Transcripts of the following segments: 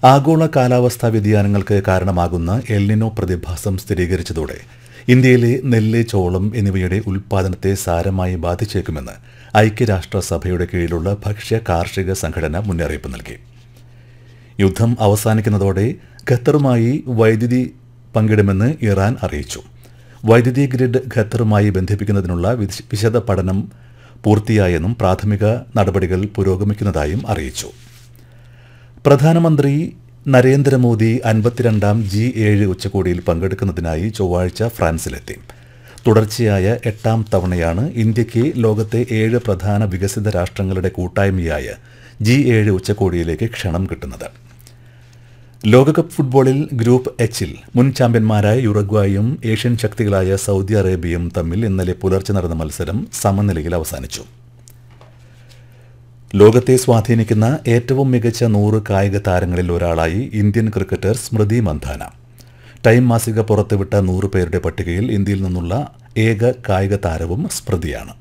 ആഗോള കാലാവസ്ഥാ വ്യതിയാനങ്ങൾക്ക് കാരണമാകുന്ന എൽനിനോ പ്രതിഭാസം സ്ഥിരീകരിച്ചതോടെ ഇന്ത്യയിലെ നെല്ല് ചോളം എന്നിവയുടെ ഉൽപ്പാദനത്തെ സാരമായി ബാധിച്ചേക്കുമെന്ന് ഐക്യരാഷ്ട്രസഭയുടെ കീഴിലുള്ള ഭക്ഷ്യ കാർഷിക സംഘടന മുന്നറിയിപ്പ് നൽകി യുദ്ധം അവസാനിക്കുന്നതോടെ ഖത്തറുമായി വൈദ്യുതി പങ്കിടുമെന്ന് ഇറാൻ അറിയിച്ചു വൈദ്യുതി ഗ്രിഡ് ഖത്തറുമായി ബന്ധിപ്പിക്കുന്നതിനുള്ള വിശ- വിശദ പഠനം പൂർത്തിയായെന്നും പ്രാഥമിക നടപടികൾ പുരോഗമിക്കുന്നതായും അറിയിച്ചു പ്രധാനമന്ത്രി നരേന്ദ്രമോദി അൻപത്തിരണ്ടാം ജി ഏഴ് ഉച്ചകോടിയിൽ പങ്കെടുക്കുന്നതിനായി ചൊവ്വാഴ്ച ഫ്രാൻസിലെത്തി തുടർച്ചയായ എട്ടാം തവണയാണ് ഇന്ത്യയ്ക്ക് ലോകത്തെ ഏഴ് പ്രധാന വികസിത രാഷ്ട്രങ്ങളുടെ കൂട്ടായ്മയായ ജി ഏഴ് ഉച്ചകോടിയിലേക്ക് ക്ഷണം കിട്ടുന്നത് ലോകകപ്പ് ഫുട്ബോളിൽ ഗ്രൂപ്പ് എച്ചിൽ മുൻ ചാമ്പ്യന്മാരായ യുറഗ്വായും ഏഷ്യൻ ശക്തികളായ സൗദി അറേബ്യയും തമ്മിൽ ഇന്നലെ പുലർച്ചെ നടന്ന മത്സരം സമനിലയിൽ അവസാനിച്ചു ലോകത്തെ സ്വാധീനിക്കുന്ന ഏറ്റവും മികച്ച നൂറ് കായിക താരങ്ങളിൽ ഒരാളായി Indian cricketer Smriti Mandhana Time മാസിക പുറത്തുവിട്ട നൂറ് പേരുടെ പട്ടികയിൽ ഇന്ത്യയിൽ നിന്നുള്ള ഏക കായിക താരവും സ്മൃതിയാണ്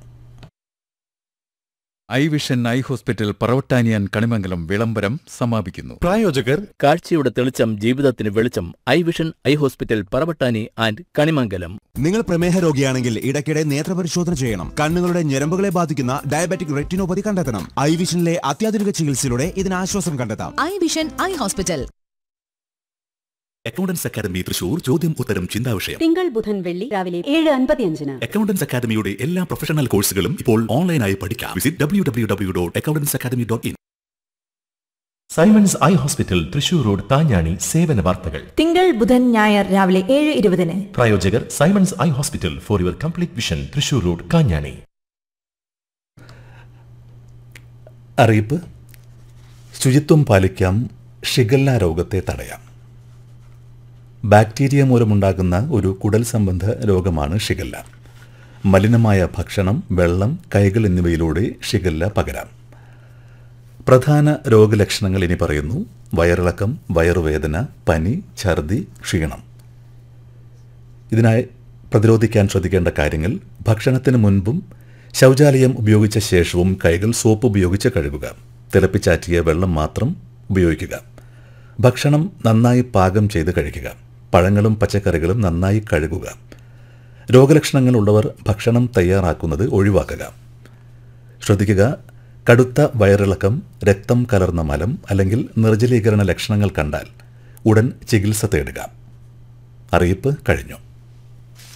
ഐ വിഷൻ ഐ ഹോസ്പിറ്റൽ പറവട്ടാനിയാൻ കണിമംഗലം വിളംബരം സമാപിക്കുന്നു പ്രായോജകർ കാഴ്ചയുടെ തെളിച്ചം ജീവിതത്തിന് വെളിച്ചം eye vision eye hospital Paravattani and Kanimangalam നിങ്ങൾ പ്രമേഹ രോഗിയാണെങ്കിൽ ഇടയ്ക്കിടെ നേത്രപരിശോധന ചെയ്യണം കണ്ണുകളുടെ ഞരമ്പുകളെ ബാധിക്കുന്ന ഡയബറ്റിക് റെറ്റിനോപ്പതി കണ്ടെത്തണം ഐ വിഷനിലെ അത്യാധുനിക ചികിത്സയിലൂടെ ഇതിന് ആശ്വാസം കണ്ടെത്താം eye vision eye hospital accountants academy Thrissur ചോദ്യം ഉത്തരം ചിന്താവിഷയം തിങ്കൾ ബുധൻ വെള്ളി രാവിലെ ഏഴ് അൻപത്തിയഞ്ചിന് അക്കൗണ്ടൻസ് അക്കാദമിയുടെ എല്ലാ പ്രൊഫഷണൽ കോഴ്സുകളും ഇപ്പോൾ ഓൺലൈനായി പഠിക്കാം visit W W W dot accountants academy dot in Simons eye hospital Thrissur road താഞ്ഞാണി സേവന വാർത്തകൾ തിങ്കൾ ബുധൻ ഞായർ രാവിലെ ഏഴ് ഇരുപതിന് പ്രായോജകർ Simons eye hospital for your complete vision Thrissur road Kanjani അറിയിപ്പ് ശുചിത്വം പാലിക്കാം ഷിഗല്ല രോഗത്തെ തടയാം ബാക്ടീരിയ മൂലമുണ്ടാകുന്ന ഒരു കുടൽ സംബന്ധ രോഗമാണ് ഷിഗല്ല മലിനമായ ഭക്ഷണം വെള്ളം കൈകൾ എന്നിവയിലൂടെ ഷിഗല്ല പകരാം പ്രധാന രോഗലക്ഷണങ്ങൾ ഇനി പറയുന്നു വയറിളക്കം വയറുവേദന പനി ഛർദി ക്ഷീണം ഇതിനായി പ്രതിരോധിക്കാൻ ശ്രദ്ധിക്കേണ്ട കാര്യങ്ങൾ ഭക്ഷണത്തിന് മുൻപും ശൗചാലയം ഉപയോഗിച്ച ശേഷവും കൈകൾ സോപ്പ് ഉപയോഗിച്ച് കഴുകുക തിളപ്പിച്ചാറ്റിയ വെള്ളം മാത്രം ഉപയോഗിക്കുക ഭക്ഷണം നന്നായി പാകം ചെയ്ത് കഴിക്കുക പഴങ്ങളും പച്ചക്കറികളും നന്നായി കഴുകുക രോഗലക്ഷണങ്ങൾ ഉള്ളവർ ഭക്ഷണം തയ്യാറാക്കുന്നത് ഒഴിവാക്കുക ശ്രദ്ധിക്കുക കടുത്ത വയറിളക്കം രക്തം കലർന്ന മലം അല്ലെങ്കിൽ നിർജ്ജലീകരണ ലക്ഷണങ്ങൾ കണ്ടാൽ ഉടൻ ചികിത്സ തേടുക അറിയിപ്പ് കഴിഞ്ഞു